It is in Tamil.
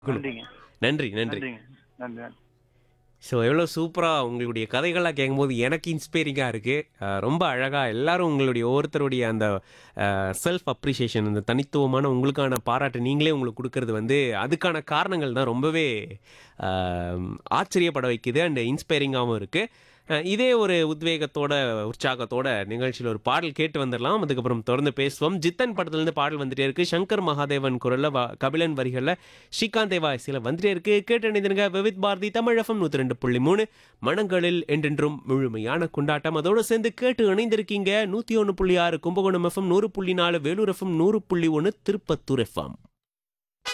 நன்றிங்க நன்றி நன்றி நன்றிங்க நன்றி நன்றி ஸோ எவ்வளோ சூப்பராக உங்களுடைய கதைகள்லாம் கேட்கும்போது எனக்கு இன்ஸ்பைரிங்காக இருக்குது ரொம்ப அழகாக எல்லாரும் உங்களுடைய ஒவ்வொருத்தருடைய அந்த செல்ஃப் அப்ரிஷியேஷன் அந்த தனித்துவமான உங்களுக்கான பாராட்டு நீங்களே உங்களுக்கு கொடுக்கறது வந்து அதுக்கான காரணங்கள் தான் ரொம்பவே அஹ், ஆச்சரியப்பட வைக்குது அண்ட் இன்ஸ்பைரிங்காகவும் இருக்குது இதே ஒரு உத்வேகத்தோட உற்சாகத்தோட நிகழ்ச்சியில் ஒரு பாடல் கேட்டு வந்துடலாம் அதுக்கப்புறம் தொடர்ந்து பேசுவோம் ஜித்தன் படத்துலேருந்து பாடல் வந்துட்டே இருக்கு சங்கர் மகாதேவன் குரலில் கபிலன் வரிகளில் ஸ்ரீகாந்த் தேவா இசையில் வந்துட்டே இருக்கு கேட்டு நினைந்துங்க விவித் பாரதி தமிழகம் நூற்றி ரெண்டு புள்ளி மூணு மனங்களில் என்றென்றும் முழுமையான கொண்டாட்டம் அதோடு சேர்ந்து கேட்டு இணைந்திருக்கீங்க நூற்றி ஒன்று புள்ளி ஆறு கும்பகோணம் எஃப்எம் நூறு புள்ளி நாலு வேலூர் எஃப்எம் நூறு புள்ளி ஒன்று திருப்பத்தூர் எஃப்எம்